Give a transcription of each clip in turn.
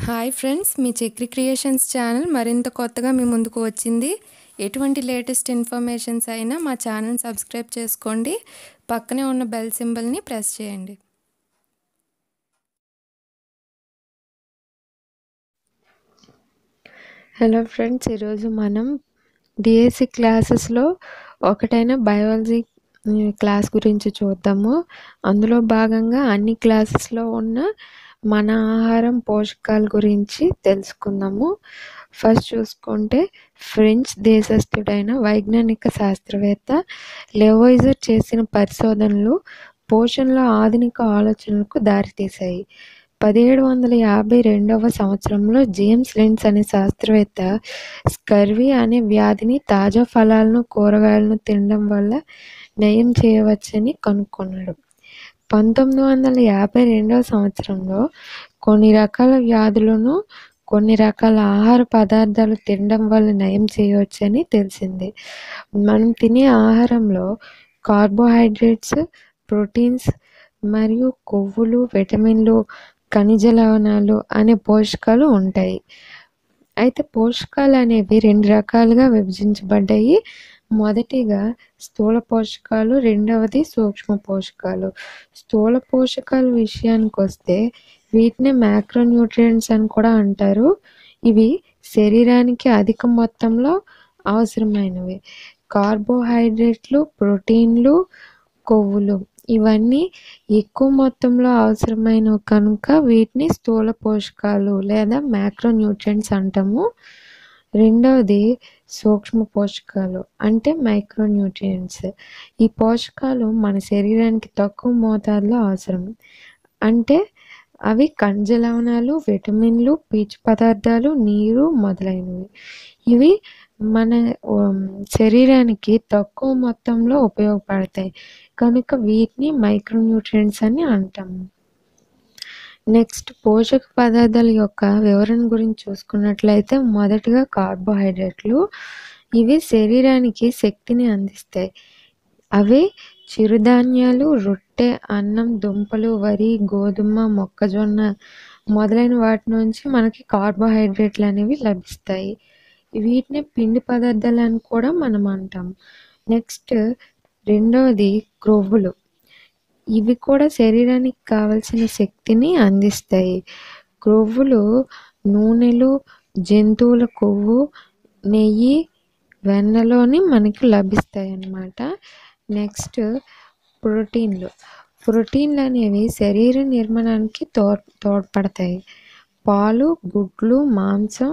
hi friends మీ Chakri creations channel మరింత కొత్తగా మీ ముందుకు వచ్చింది ఎటువంటి లేటెస్ట్ ఇన్ఫర్మేషన్స్ అయినా మా ఛానల్ సబ్స్క్రైబ్ చేసుకోండి పక్కనే ఉన్న బెల్ సింబల్ని ప్రెస్ చేయండి హలో ఫ్రెండ్స్ ఈరోజు మనం డిఎస్సి క్లాసెస్లో ఒకటైన బయాలజీ క్లాస్ గురించి చూద్దాము అందులో భాగంగా అన్ని క్లాసెస్లో ఉన్న మన ఆహారం పోషకాల గురించి తెలుసుకుందాము ఫస్ట్ చూసుకుంటే ఫ్రెంచ్ దేశస్థుడైన వైజ్ఞానిక శాస్త్రవేత్త లెవోయిజర్ చేసిన పరిశోధనలు పోషణలో ఆధునిక ఆలోచనలకు దారితీశాయి పదిహేడు వందల యాభై రెండవ సంవత్సరంలో జేమ్స్ లెన్స్ అనే శాస్త్రవేత్త స్కర్వీ అనే వ్యాధిని తాజా ఫలాలను కూరగాయలను తినడం వల్ల నయం చేయవచ్చని కనుక్కున్నాడు పంతొమ్మిది వందల యాభై రెండవ సంవత్సరంలో కొన్ని రకాల వ్యాధులను కొన్ని రకాల ఆహార పదార్థాలు తినడం వల్ల నయం చేయవచ్చని తెలిసింది మనం తినే ఆహారంలో కార్బోహైడ్రేట్స్ ప్రోటీన్స్ మరియు కొవ్వులు విటమిన్లు ఖనిజ లవణాలు అనే పోషకాలు ఉంటాయి అయితే పోషకాలు అనేవి రెండు రకాలుగా విభజించబడ్డాయి మొదటిగా స్థూల పోషకాలు రెండవది సూక్ష్మ పోషకాలు స్థూల పోషకాల విషయానికి వస్తే వీటిని మ్యాక్రోన్యూట్రియంట్స్ అని కూడా అంటారు ఇవి శరీరానికి అధిక మొత్తంలో అవసరమైనవి కార్బోహైడ్రేట్లు ప్రోటీన్లు కొవ్వులు ఇవన్నీ ఎక్కువ మొత్తంలో అవసరమైనవి కనుక వీటిని స్థూల పోషకాలు లేదా మ్యాక్రోన్యూట్రియంట్స్ అంటాము రెండవది సూక్ష్మ పోషకాలు అంటే మైక్రోన్యూట్రియంట్స్ ఈ పోషకాలు మన శరీరానికి తక్కువ మోతాదులో అవసరం అంటే అవి ఖనిజ లవణాలు విటమిన్లు పీచు పదార్థాలు నీరు మొదలైనవి ఇవి మన శరీరానికి తక్కువ మొత్తంలో ఉపయోగపడతాయి కనుక వీటిని మైక్రోన్యూట్రియంట్స్ అని అంటాము నెక్స్ట్ పోషక పదార్థాల యొక్క వివరణ గురించి చూసుకున్నట్లయితే మొదటిగా కార్బోహైడ్రేట్లు ఇవి శరీరానికి శక్తిని అందిస్తాయి అవి చిరుధాన్యాలు రొట్టె అన్నం దుంపలు వరి గోధుమ మొక్కజొన్న మొదలైన వాటి నుంచి మనకి కార్బోహైడ్రేట్లు అనేవి లభిస్తాయి వీటిని పిండి పదార్థాలు అని కూడా మనం అంటాం నెక్స్ట్ రెండవది క్రొవ్వులు ఇవి కూడా శరీరానికి కావలసిన శక్తిని అందిస్తాయి క్రొవ్వులు నూనెలు జంతువుల కొవ్వు నెయ్యి వెన్నలోని మనకి లభిస్తాయి అన్నమాట నెక్స్ట్ ప్రోటీన్లు ప్రోటీన్లు అనేవి శరీర నిర్మాణానికి తో తోడ్పడతాయి పాలు గుడ్లు మాంసం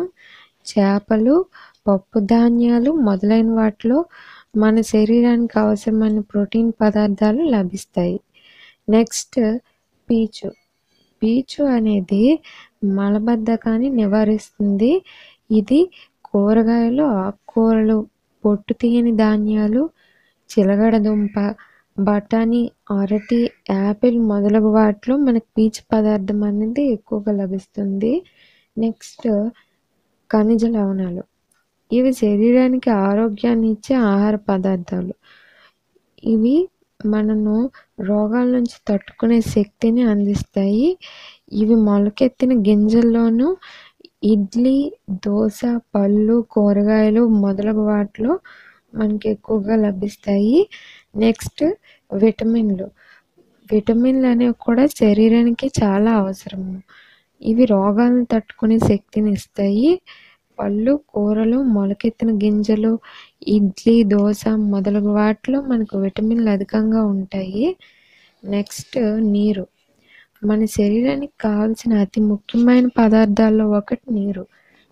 చేపలు పప్పు ధాన్యాలు మొదలైన వాటిలో మన శరీరానికి అవసరమైన ప్రోటీన్ పదార్థాలు లభిస్తాయి నెక్స్ట్ పీచు పీచు అనేది మలబద్ధకాన్ని నివారిస్తుంది ఇది కూరగాయలు ఆకుకూరలు పొట్టు తీయని ధాన్యాలు చిలగడ దుంప బఠానీ అరటి యాపిల్ మొదలగు వాటిలో మనకి పీచు పదార్థం అనేది ఎక్కువగా లభిస్తుంది నెక్స్ట్ ఖనిజ లవణాలు ఇవి శరీరానికి ఆరోగ్యాన్ని ఇచ్చే ఆహార పదార్థాలు ఇవి మనను రోగాల నుంచి తట్టుకునే శక్తిని అందిస్తాయి ఇవి మొలకెత్తిన గింజల్లోనూ ఇడ్లీ దోశ పళ్ళు కూరగాయలు మొదలగు వాటిలో మనకి ఎక్కువగా లభిస్తాయి నెక్స్ట్ విటమిన్లు విటమిన్లు అనేవి కూడా శరీరానికి చాలా అవసరము ఇవి రోగాలను తట్టుకునే శక్తిని ఇస్తాయి పళ్ళు కూరలు మొలకెత్తిన గింజలు ఇడ్లీ దోశ మొదలగు వాటిలో మనకు విటమిన్లు అధికంగా ఉంటాయి నెక్స్ట్ నీరు మన శరీరానికి కావాల్సిన అతి ముఖ్యమైన పదార్థాల్లో ఒకటి నీరు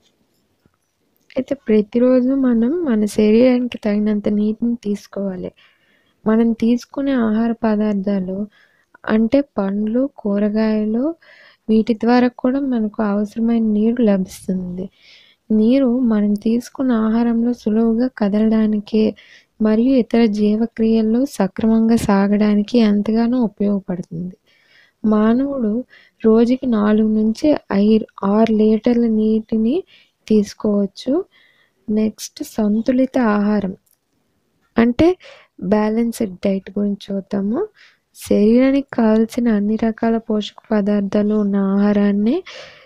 అయితే ప్రతిరోజు మనం మన శరీరానికి తగినంత నీటిని తీసుకోవాలి మనం తీసుకునే ఆహార పదార్థాలు అంటే పండ్లు కూరగాయలు వీటి ద్వారా కూడా మనకు అవసరమైన నీరు లభిస్తుంది నీరు మనం తీసుకున్న ఆహారంలో సులువుగా కదలడానికి మరియు ఇతర జీవక్రియల్లో సక్రమంగా సాగడానికి ఎంతగానో ఉపయోగపడుతుంది మానవుడు రోజుకి నాలుగు నుంచి ఐదు ఆరు లీటర్ల నీటిని తీసుకోవచ్చు నెక్స్ట్ సంతులిత ఆహారం అంటే బ్యాలెన్స్డ్ డైట్ గురించి చూద్దాము శరీరానికి కావాల్సిన అన్ని రకాల పోషక పదార్థాలు ఉన్న ఆహారాన్ని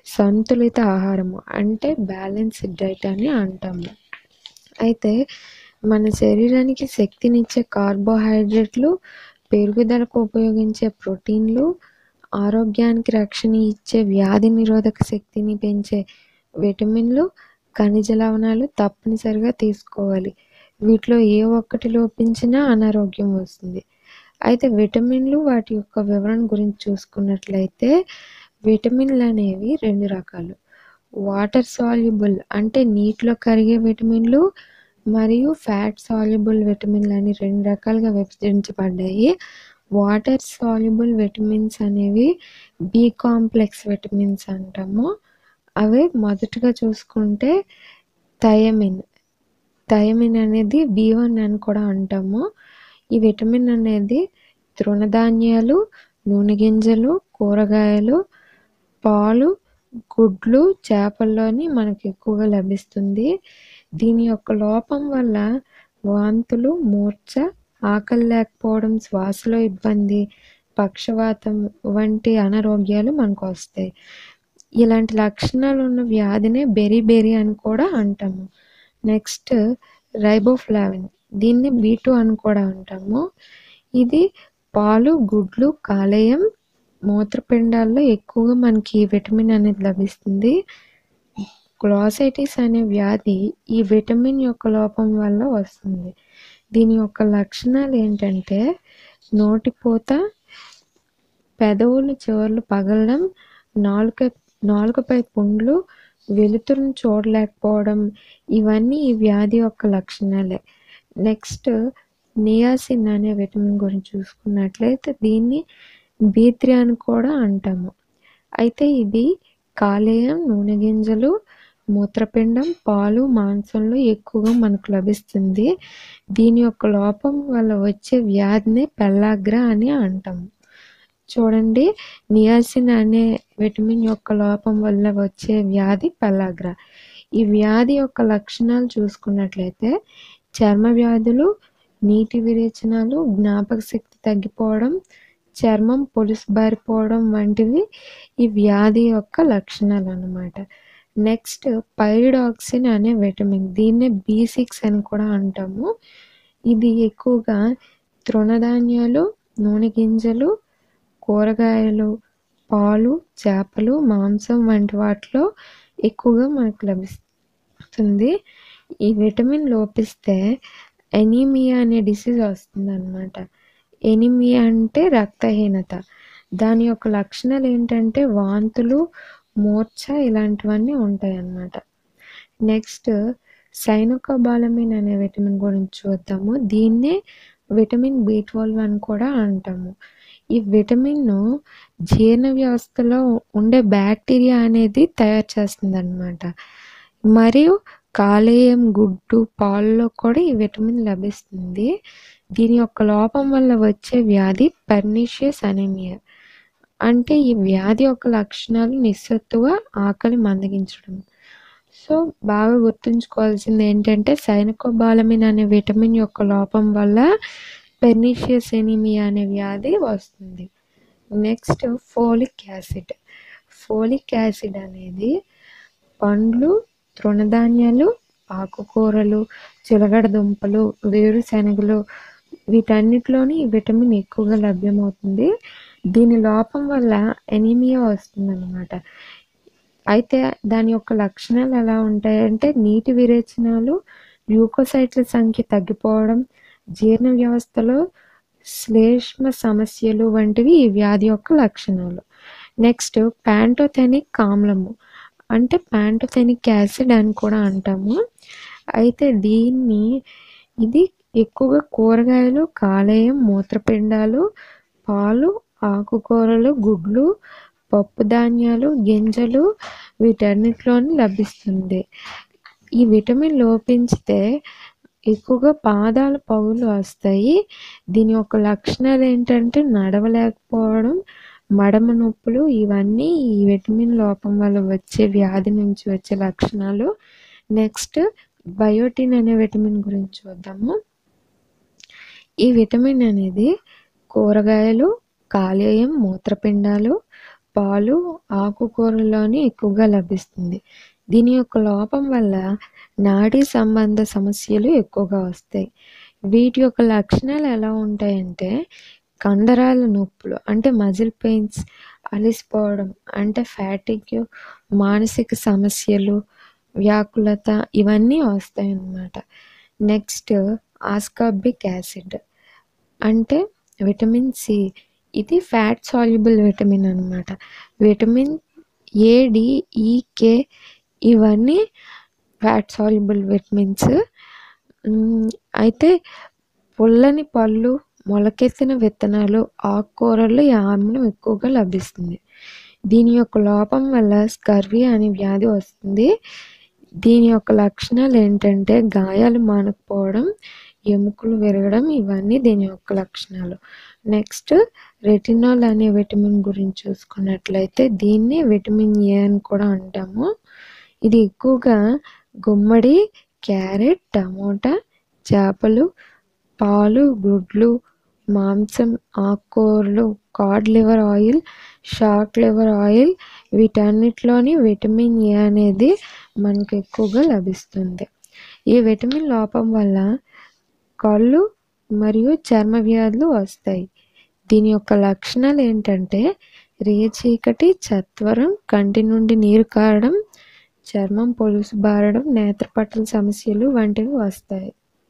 సంతులిత ఆహారము అంటే బ్యాలెన్స్డ్ డైట్ అని అంటాము అయితే మన శరీరానికి శక్తినిచ్చే కార్బోహైడ్రేట్లు పెరుగుదలకు ఉపయోగించే ప్రోటీన్లు ఆరోగ్యానికి రక్షణ ఇచ్చే వ్యాధి నిరోధక శక్తిని పెంచే విటమిన్లు ఖనిజ లవణాలు తప్పనిసరిగా తీసుకోవాలి వీటిలో ఏ ఒక్కటి లోపించినా అనారోగ్యం వస్తుంది అయితే విటమిన్లు వాటి యొక్క వివరణ గురించి చూసుకున్నట్లయితే విటమిన్లు అనేవి రెండు రకాలు వాటర్ సాల్యుబుల్ అంటే నీటిలో కరిగే విటమిన్లు మరియు ఫ్యాట్ సాల్యుబుల్ విటమిన్లు అని రెండు రకాలుగా విభజించబడ్డాయి వాటర్ సాల్యుబుల్ విటమిన్స్ అనేవి బి కాంప్లెక్స్ విటమిన్స్ అంటాము అవే మొదటగా చూసుకుంటే థయమిన్ థయమిన్ అనేది బి వన్ అని కూడా అంటాము ఈ విటమిన్ అనేది తృణధాన్యాలు నూనె గింజలు కూరగాయలు పాలు గుడ్లు చేపల్లోని మనకు ఎక్కువగా లభిస్తుంది దీని యొక్క లోపం వల్ల వాంతులు మూర్ఛ ఆకలి లేకపోవడం శ్వాసలో ఇబ్బంది పక్షవాతం వంటి అనారోగ్యాలు మనకు వస్తాయి ఇలాంటి లక్షణాలు ఉన్న వ్యాధినే బెరీ బెరీ అని కూడా అంటాము నెక్స్ట్ రైబోఫ్లావిన్ దీన్ని బీటు అని కూడా అంటాము ఇది పాలు గుడ్లు కాలేయం మూత్రపిండాల్లో ఎక్కువగా మనకి ఈ విటమిన్ అనేది లభిస్తుంది గ్లాసైటిస్ అనే వ్యాధి ఈ విటమిన్ యొక్క లోపం వల్ల వస్తుంది దీని యొక్క లక్షణాలు ఏంటంటే నోటిపూత పెదవులు చివర్లు పగలడం నాలుక నాలుకపై పుండ్లు వెలుతురును చూడలేకపోవడం ఇవన్నీ ఈ వ్యాధి యొక్క లక్షణాలే నెక్స్ట్ నియాసిన్ అనే విటమిన్ గురించి చూసుకున్నట్లయితే దీన్ని బీ త్రీ అని కూడా అంటాము అయితే ఇది కాలేయం నూనె గింజలు మూత్రపిండం పాలు మాంసంలో ఎక్కువగా మనకు లభిస్తుంది దీని యొక్క లోపం వల్ల వచ్చే వ్యాధిని పెల్లాగ్రా అని అంటాము చూడండి నియాసిన్ అనే విటమిన్ యొక్క లోపం వల్ల వచ్చే వ్యాధి పెల్లాగ్రా ఈ వ్యాధి యొక్క లక్షణాలు చూసుకున్నట్లయితే చర్మ వ్యాధులు నీటి విరేచనాలు జ్ఞాపక శక్తి తగ్గిపోవడం చర్మం పొలుసు బారిపోవడం వంటివి ఈ వ్యాధి యొక్క లక్షణాలు అన్నమాట నెక్స్ట్ పైరిడాక్సిన్ అనే విటమిన్ దీన్నే బి సిక్స్ అని కూడా అంటాము ఇది ఎక్కువగా తృణధాన్యాలు నూనె గింజలు కూరగాయలు పాలు చేపలు మాంసం వంటి వాటిలో ఎక్కువగా మనకు లభిస్తుంది ఈ విటమిన్ లోపిస్తే ఎనీమియా అనే డిసీజ్ వస్తుంది అనమాట ఎనీమియా అంటే రక్తహీనత దాని యొక్క లక్షణాలు ఏంటంటే వాంతులు మూర్ఛ ఇలాంటివన్నీ ఉంటాయి అన్నమాట నెక్స్ట్ సైనోకోబాలమిన్ అనే విటమిన్ గురించి చూద్దాము దీన్నే విటమిన్ బి ట్వెల్వ్ అని కూడా అంటాము ఈ విటమిన్ను జీర్ణ వ్యవస్థలో ఉండే బ్యాక్టీరియా అనేది తయారు చేస్తుంది అనమాట మరియు కాలేయం గుడ్డు పాలలో కూడా ఈ విటమిన్ లభిస్తుంది దీని యొక్క లోపం వల్ల వచ్చే వ్యాధి పర్నిషియస్ అనీమియా అంటే ఈ వ్యాధి యొక్క లక్షణాలు నిస్సత్తువ ఆకలి మందగించడం సో బాగా గుర్తుంచుకోవాల్సింది ఏంటంటే సైనకోబాలమిన్ అనే విటమిన్ యొక్క లోపం వల్ల పెర్నిషియస్ ఎనీమియా అనే వ్యాధి వస్తుంది next folic acid folic acid అనేది పండ్లు తృణధాన్యాలు ఆకుకూరలు చిలగడ దుంపలు వేరుశెనగలు వీటన్నిటిలోని ఈ విటమిన్ ఎక్కువగా లభ్యమవుతుంది దీని లోపం వల్ల ఎనీమియా వస్తుందన్నమాట అయితే దాని యొక్క లక్షణాలు ఎలా ఉంటాయంటే నీటి విరేచనాలు ల్యూకోసైట్ల సంఖ్య తగ్గిపోవడం జీర్ణ వ్యవస్థలో శ్లేష్మ సమస్యలు వంటివి ఈ వ్యాధి యొక్క లక్షణాలు నెక్స్ట్ ప్యాంటోథెనిక్ ఆమ్లము అంటే ప్యాంటోథెనిక్ యాసిడ్ అని కూడా అంటాము అయితే దీన్ని ఇది ఎక్కువగా కూరగాయలు కాలేయం మూత్రపిండాలు పాలు ఆకుకూరలు గుడ్లు పప్పు ధాన్యాలు గింజలు వీటన్నిటిలోని లభిస్తుంది ఈ విటమిన్ లోపించితే ఎక్కువగా పాదాల పగులు వస్తాయి దీని యొక్క లక్షణాలు ఏంటంటే నడవలేకపోవడం మడమ నొప్పులు ఇవన్నీ ఈ విటమిన్ లోపం వల్ల వచ్చే వ్యాధి నుంచి వచ్చే లక్షణాలు నెక్స్ట్ బయోటిన్ అనే విటమిన్ గురించి చూద్దాము ఈ విటమిన్ అనేది కూరగాయలు కాలేయం మూత్రపిండాలు పాలు ఆకుకూరల్లోని ఎక్కువగా లభిస్తుంది దీని యొక్క లోపం వల్ల నాడీ సంబంధ సమస్యలు ఎక్కువగా వస్తాయి వీటి యొక్క లక్షణాలు ఎలా ఉంటాయంటే కండరాల నొప్పులు అంటే మజిల్ పెయిన్స్ అలిసిపోవడం అంటే ఫ్యాటిక్ మానసిక సమస్యలు వ్యాకులత ఇవన్నీ వస్తాయి అన్నమాట నెక్స్ట్ ఆస్కార్బిక్ యాసిడ్ అంటే విటమిన్ సి ఇది ఫ్యాట్ సాల్యుబుల్ విటమిన్ అనమాట vitamin A D E K ఇవన్నీ ఫ్యాట్ సాల్యుబుల్ విటమిన్స్ మ్, అయితే పుల్లని పళ్ళు మొలకెత్తిన విత్తనాలు ఆకుకూరలు ఈ ఆమ్లం ఎక్కువగా లభిస్తుంది దీని యొక్క లోపం వల్ల స్కర్వీ అనే వ్యాధి వస్తుంది దీని యొక్క లక్షణాలు ఏంటంటే గాయాలు మానకపోవడం ఎముకలు విరగడం ఇవన్నీ దీని యొక్క లక్షణాలు నెక్స్ట్ రెటినాల్ అనే విటమిన్ గురించి చూసుకున్నట్లయితే దీన్ని విటమిన్ ఏ అని కూడా అంటాము ఇది ఎక్కువగా గుమ్మడి క్యారెట్ టమోటా చేపలు పాలు గుడ్లు మాంసం ఆకుకూరలు cod liver oil shark liver oil వీటన్నిటిలోని విటమిన్ ఏ అనేది మనకు ఎక్కువగా లభిస్తుంది ఈ విటమిన్ లోపం వల్ల కళ్ళు మరియు చర్మ వ్యాధులు వస్తాయి దీని యొక్క లక్షణాలు ఏంటంటే రేచీకటి చత్వరం కంటి నుండి నీరు కారడం చర్మం పొలుసు బారడం నేత్రపట్టల సమస్యలు వంటివి వస్తాయి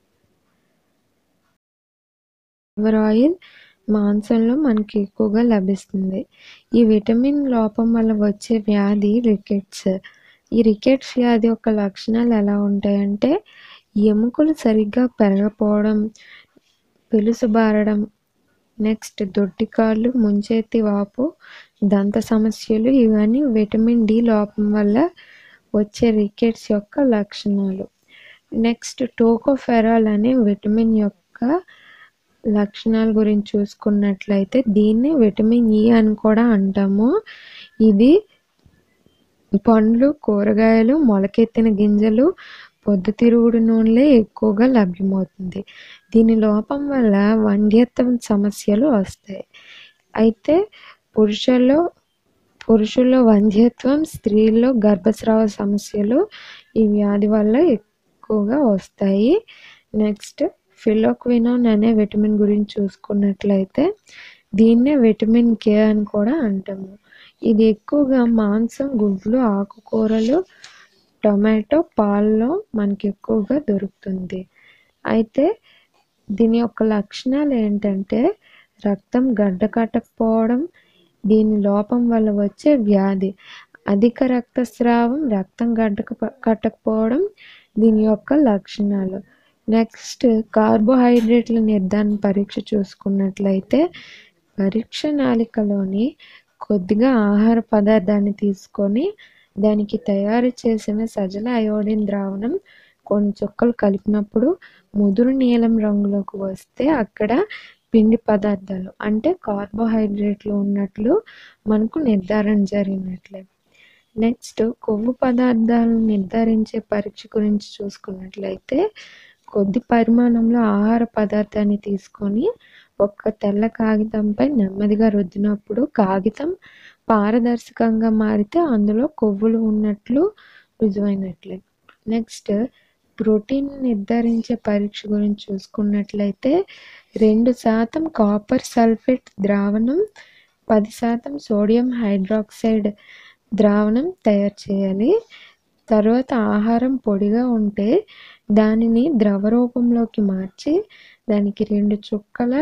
లివర్ ఆయిల్ మాంసంలో మనకి ఎక్కువగా లభిస్తుంది ఈ విటమిన్ లోపం వల్ల వచ్చే వ్యాధి రికెట్స్ ఈ రికెట్స్ వ్యాధి యొక్క లక్షణాలు ఎలా ఉంటాయంటే ఎముకలు సరిగ్గా పెరగపోవడం పెలుసు బారడం నెక్స్ట్ దొడ్డికాళ్ళు ముంచేతి వాపు దంత సమస్యలు ఇవన్నీ విటమిన్ డి లోపం వల్ల వచ్చే రికెట్స్ యొక్క లక్షణాలు నెక్స్ట్ టోకోఫెరాల్ అనే విటమిన్ యొక్క లక్షణాల గురించి చూసుకున్నట్లయితే దీన్ని విటమిన్ ఈ అని కూడా అంటాము ఇది పండ్లు కూరగాయలు మొలకెత్తిన గింజలు పొద్దుతిరుగుడు నూనెలే ఎక్కువగా లభ్యమవుతుంది దీని లోపం వల్ల వంధ్యత్వం సమస్యలు వస్తాయి అయితే పురుషుల్లో పురుషుల్లో వంధ్యత్వం స్త్రీల్లో గర్భస్రావ సమస్యలు ఈ వ్యాధి వల్ల ఎక్కువగా వస్తాయి నెక్స్ట్ ఫిలోక్వినోన్ అనే విటమిన్ గురించి చూసుకున్నట్లయితే దీన్నే విటమిన్ కే అని కూడా అంటాము ఇది ఎక్కువగా మాంసం గుడ్లు ఆకుకూరలు టొమాటో పాల్లో మనకి ఎక్కువగా దొరుకుతుంది అయితే దీని యొక్క లక్షణాలు ఏంటంటే రక్తం గడ్డ కట్టకపోవడం దీని లోపం వల్ల వచ్చే వ్యాధి అధిక రక్తస్రావం రక్తం గడ్డ కట్టకపోవడం దీని యొక్క లక్షణాలు నెక్స్ట్ కార్బోహైడ్రేట్ల నిర్ధారణ పరీక్ష చూసుకున్నట్లయితే పరీక్ష నాళికలోని కొద్దిగా ఆహార పదార్థాన్ని తీసుకొని దానికి తయారు చేసిన సజల అయోడిన్ ద్రావణం కొన్ని చుక్కలు కలిపినప్పుడు ముదురు నీలం రంగులోకి వస్తే అక్కడ పిండి పదార్థాలు అంటే కార్బోహైడ్రేట్లు ఉన్నట్లు మనకు నిర్ధారణ జరిగినట్లే నెక్స్ట్ కొవ్వు పదార్థాలను నిర్ధారించే పరీక్ష గురించి చూసుకున్నట్లయితే కొద్ది పరిమాణంలో ఆహార పదార్థాన్ని తీసుకొని ఒక తెల్ల కాగితంపై నెమ్మదిగా రుద్దినప్పుడు కాగితం పారదర్శకంగా మారితే అందులో కొవ్వులు ఉన్నట్లు రుజువైనట్లే నెక్స్ట్ ప్రోటీన్ నిర్ధారించే పరీక్ష గురించి చూసుకున్నట్లయితే రెండు శాతం కాపర్ సల్ఫేట్ ద్రావణం పది శాతం సోడియం హైడ్రాక్సైడ్ ద్రావణం తయారు చేయాలి తర్వాత ఆహారం పొడిగా ఉంటే దానిని ద్రవ రూపంలోకి మార్చి దానికి రెండు చుక్కల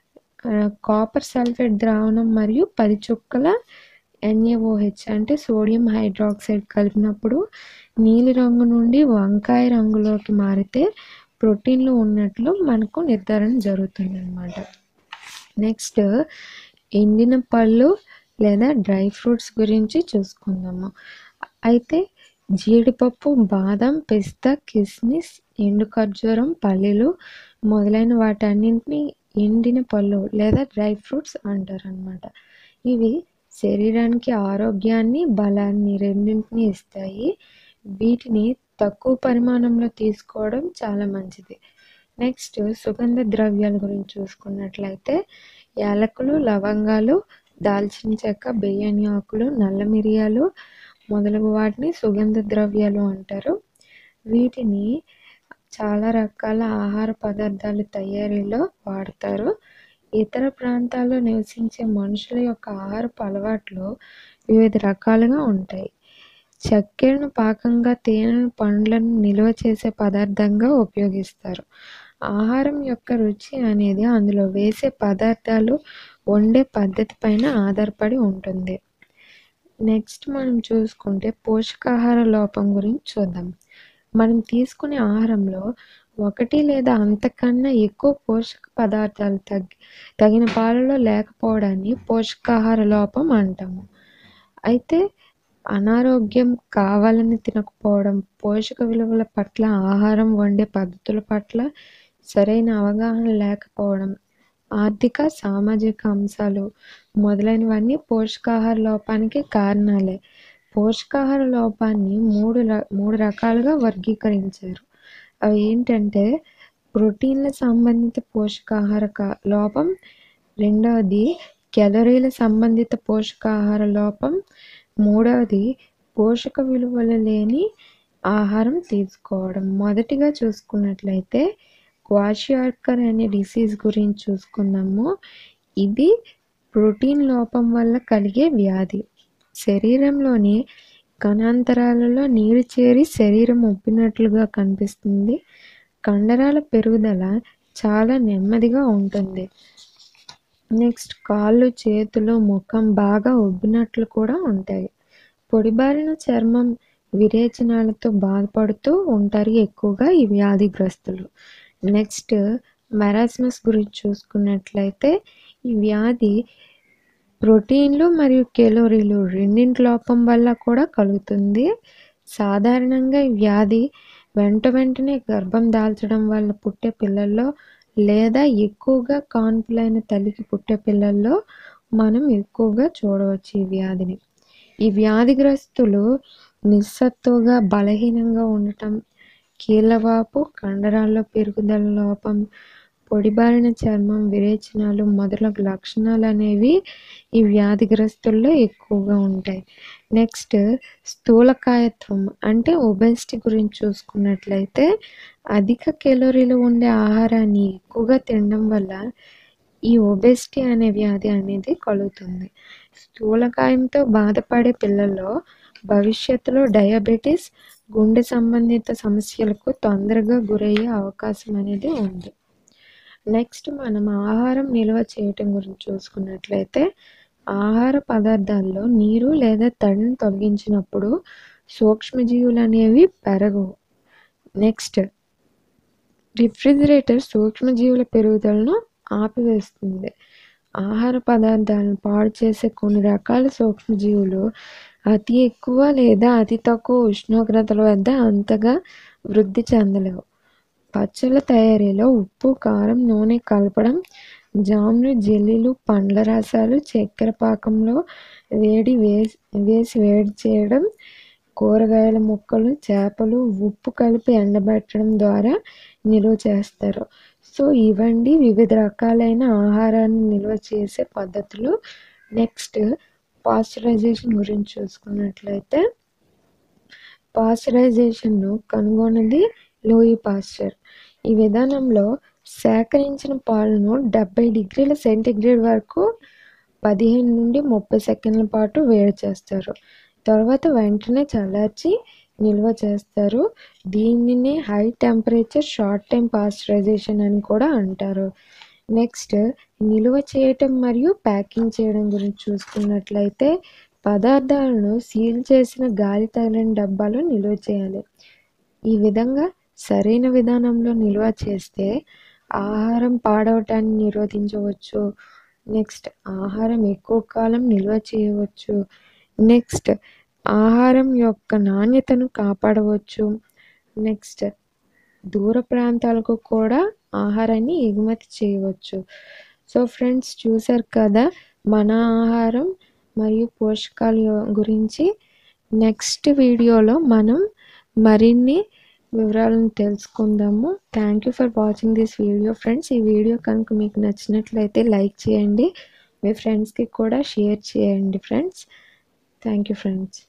కాపర్ సల్ఫేట్ ద్రావణం మరియు పది చుక్కల ఎన్ఏఓహెచ్ అంటే సోడియం హైడ్రాక్సైడ్ కలిపినప్పుడు నీలి రంగు నుండి వంకాయ రంగులోకి మారితే ప్రోటీన్లు ఉన్నట్లు మనకు నిర్ధారణ జరుగుతుంది అనమాట నెక్స్ట్ ఎండిన పళ్ళు లేదా డ్రై ఫ్రూట్స్ గురించి చూసుకుందాము అయితే జీడిపప్పు బాదం పిస్తా కిస్మిస్ ఎండు ఖర్జూరం పల్లీలు మొదలైన వాటన్నింటినీ ఎండిన పళ్ళు లేదా డ్రై ఫ్రూట్స్ అంటారు అనమాట ఇవి శరీరానికి ఆరోగ్యాన్ని బలాన్ని రెండింటిని ఇస్తాయి వీటిని తక్కువ పరిమాణంలో తీసుకోవడం చాలా మంచిది నెక్స్ట్ సుగంధ ద్రవ్యాల గురించి చూసుకున్నట్లయితే యాలకులు లవంగాలు దాల్చిన చెక్క బిర్యానీ ఆకులు నల్ల మిరియాలు మొదలగు వాటిని సుగంధ ద్రవ్యాలు అంటారు వీటిని చాలా రకాల ఆహార పదార్థాల తయారీలో వాడతారు ఇతర ప్రాంతాల్లో నివసించే మనుషుల యొక్క ఆహారపు అలవాట్లు వివిధ రకాలుగా ఉంటాయి చక్కెరను పాకంగా తేనెను పండ్లను నిల్వ చేసే పదార్థంగా ఉపయోగిస్తారు ఆహారం యొక్క రుచి అనేది అందులో వేసే పదార్థాలు వండే పద్ధతి పైన ఆధారపడి ఉంటుంది నెక్స్ట్ మనం చూసుకుంటే పోషకాహార లోపం గురించి చూద్దాం మనం తీసుకునే ఆహారంలో ఒకటి లేదా అంతకన్నా ఎక్కువ పోషక పదార్థాలు తగ్గి తగిన పాలలో లేకపోవడాన్ని పోషకాహార లోపం అంటాము అయితే అనారోగ్యం కావాలని తినకపోవడం పోషక విలువల పట్ల ఆహారం వండే పద్ధతుల పట్ల సరైన అవగాహన లేకపోవడం ఆర్థిక సామాజిక అంశాలు మొదలైనవన్నీ పోషకాహార లోపానికి కారణాలే పోషకాహార లోపాన్ని మూడు ర మూడు రకాలుగా వర్గీకరించారు అవి ఏంటంటే ప్రోటీన్ల సంబంధిత పోషకాహార క- లోపం రెండవది క్యాలరీల సంబంధిత పోషకాహార లోపం మూడవది పోషక విలువలు లేని ఆహారం తీసుకోవడం మొదటిగా చూసుకున్నట్లయితే క్వాషియార్కర్ అనే డిసీజ్ గురించి చూసుకుందాము ఇది ప్రోటీన్ లోపం వల్ల కలిగే వ్యాధి శరీరంలోని కణాంతరాలలో నీరు చేరి శరీరం ఉబ్బినట్లుగా కనిపిస్తుంది కండరాల పెరుగుదల చాలా నెమ్మదిగా ఉంటుంది నెక్స్ట్ కాళ్ళు చేతులు ముఖం బాగా ఉబ్బినట్లు కూడా ఉంటాయి పొడిబారిన చర్మం విరేచనాలతో బాధపడుతూ ఉంటారు ఎక్కువగా ఈ వ్యాధిగ్రస్తులు నెక్స్ట్ మెరాస్మస్ గురించి చూసుకున్నట్లయితే ఈ వ్యాధి ప్రోటీన్లు మరియు కెలోరీలు రెండింటి లోపం వల్ల కూడా కలుగుతుంది సాధారణంగా ఈ వ్యాధి వెంట వెంటనే గర్భం దాల్చడం వల్ల పుట్టే పిల్లల్లో లేదా ఎక్కువగా కాన్పులైన తల్లికి పుట్టే పిల్లల్లో మనం ఎక్కువగా చూడవచ్చు ఈ వ్యాధిని ఈ వ్యాధిగ్రస్తులు నిస్సత్తుగా బలహీనంగా ఉండటం కీళ్ళవాపు కండరాల్లో పెరుగుదల లోపం పొడిబారిన చర్మం విరేచనాలు మొదలగు లక్షణాలు అనేవి ఈ వ్యాధిగ్రస్తుల్లో ఎక్కువగా ఉంటాయి నెక్స్ట్ స్థూలకాయత్వం అంటే ఒబెసిటీ గురించి చూసుకున్నట్లయితే అధిక కెలోరీలు ఉండే ఆహారాన్ని ఎక్కువగా తినడం వల్ల ఈ ఒబెసిటీ అనే వ్యాధి అనేది కలుగుతుంది స్థూలకాయంతో బాధపడే పిల్లల్లో భవిష్యత్తులో డయాబెటీస్ గుండె సంబంధిత సమస్యలకు తొందరగా గురయ్యే అవకాశం అనేది ఉంది నెక్స్ట్ మనం ఆహారం నిల్వ చేయటం గురించి చూసుకున్నట్లయితే ఆహార పదార్థాల్లో నీరు లేదా తడిని తొలగించినప్పుడు సూక్ష్మజీవులు అనేవి పెరగవు నెక్స్ట్ రిఫ్రిజిరేటర్ సూక్ష్మజీవుల పెరుగుదలను ఆపివేస్తుంది ఆహార పదార్థాలను పాడు చేసే కొన్ని రకాల సూక్ష్మజీవులు అతి ఎక్కువ లేదా అతి తక్కువ ఉష్ణోగ్రతల వద్ద అంతగా వృద్ధి చెందలేవు పచ్చళ్ళ తయారీలో ఉప్పు కారం నూనె కలపడం జాములు జెల్లీలు పండ్ల రసాలు చక్కెర పాకంలో వేడి వేసి వేసి వేడి చేయడం కూరగాయల ముక్కలు చేపలు ఉప్పు కలిపి ఎండబెట్టడం ద్వారా నిల్వ చేస్తారు సో ఇవండి వివిధ రకాలైన ఆహారాన్ని నిల్వ చేసే పద్ధతులు నెక్స్ట్ పాస్చరైజేషన్ గురించి చూసుకున్నట్లయితే పాస్చరైజేషన్ను కనుగొన్నది లూయి పాస్చర్ ఈ విధానంలో సేకరించిన పాలను డెబ్బై డిగ్రీల సెంటీగ్రేడ్ వరకు పదిహేను నుండి ముప్పై సెకండ్ల పాటు వేడి చేస్తారు తర్వాత వెంటనే చల్లార్చి నిల్వ చేస్తారు దీనిని high temperature short time pasteurisation అని కూడా అంటారు నెక్స్ట్ నిల్వ చేయటం మరియు ప్యాకింగ్ చేయడం గురించి చూసుకున్నట్లయితే పదార్థాలను సీల్ చేసిన గాలి తగిలిన డబ్బాలో నిల్వ చేయాలి ఈ విధంగా సరైన విధానంలో నిల్వ చేస్తే ఆహారం పాడవటాన్ని నిరోధించవచ్చు నెక్స్ట్ ఆహారం ఎక్కువ కాలం నిల్వ చేయవచ్చు నెక్స్ట్ ఆహారం యొక్క నాణ్యతను కాపాడవచ్చు నెక్స్ట్ దూర ప్రాంతాలకు కూడా ఆహారాన్ని ఎగుమతి చేయవచ్చు సో ఫ్రెండ్స్ చూసారు కదా మన ఆహారం మరియు పోషకాల యొ- గురించి నెక్స్ట్ వీడియోలో మనం మరిన్ని వివరాలను తెలుసుకుందాము thank you for watching this video friends ఈ వీడియో కనుక మీకు నచ్చినట్లయితే లైక్ చేయండి మీ ఫ్రెండ్స్కి కూడా షేర్ చేయండి ఫ్రెండ్స్ థ్యాంక్ యూ ఫ్రెండ్స్